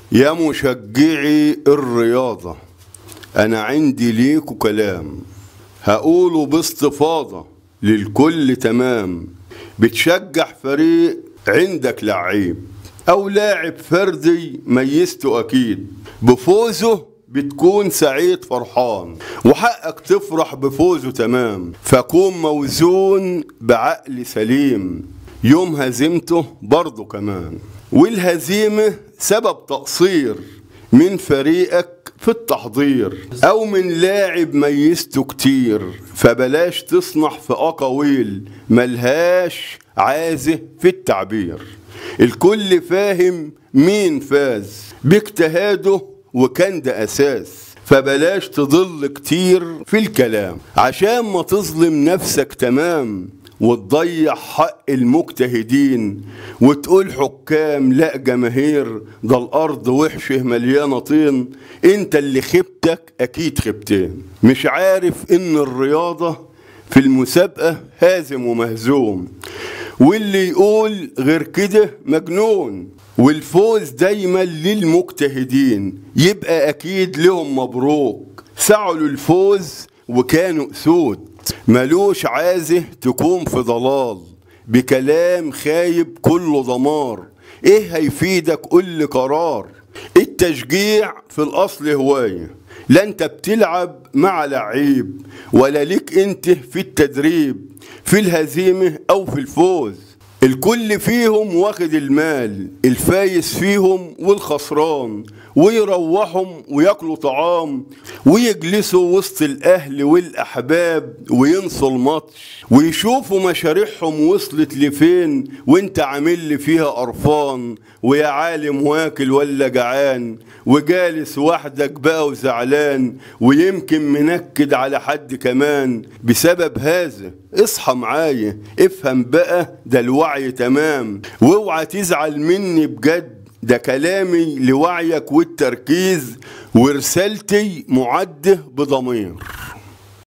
يا مشجعي الرياضة أنا عندي ليكوا كلام هقوله باستفاضة للكل تمام بتشجع فريق عندك لعيب أو لاعب فردي ميزته أكيد بفوزه بتكون سعيد فرحان وحقك تفرح بفوزه تمام فكون موزون بعقل سليم يوم هزيمته برضه كمان والهزيمة سبب تقصير من فريقك في التحضير او من لاعب ميزته كتير فبلاش تصنع في اقاويل ملهاش عازه في التعبير الكل فاهم مين فاز باجتهاده وكان ده اساس فبلاش تضل كتير في الكلام عشان ما تظلم نفسك تمام وتضيع حق المجتهدين وتقول حكام لا جماهير ده الارض وحشه مليانه طين انت اللي خبتك اكيد خبتين مش عارف ان الرياضه في المسابقه هازم ومهزوم واللي يقول غير كده مجنون والفوز دايما للمجتهدين يبقى اكيد لهم مبروك سعوا للفوز وكانوا اسود ملوش عازه تكون في ضلال بكلام خايب كله دمار ايه هيفيدك كل قرار التشجيع في الاصل هوايه لا انت بتلعب مع لعيب ولا ليك انت في التدريب في الهزيمه او في الفوز الكل فيهم واخد المال الفايز فيهم والخسران ويروحهم وياكلوا طعام ويجلسوا وسط الاهل والاحباب وينسوا الماتش ويشوفوا مشاريعهم وصلت لفين وانت عامل لي فيها قرفان ويا عالم واكل ولا جعان وجالس وحدك بقى وزعلان ويمكن منكد على حد كمان بسبب هذا اصحى معايا افهم بقى ده الوعي تمام واوعى تزعل مني بجد ده كلامي لوعيك والتركيز ورسالتي معده بضمير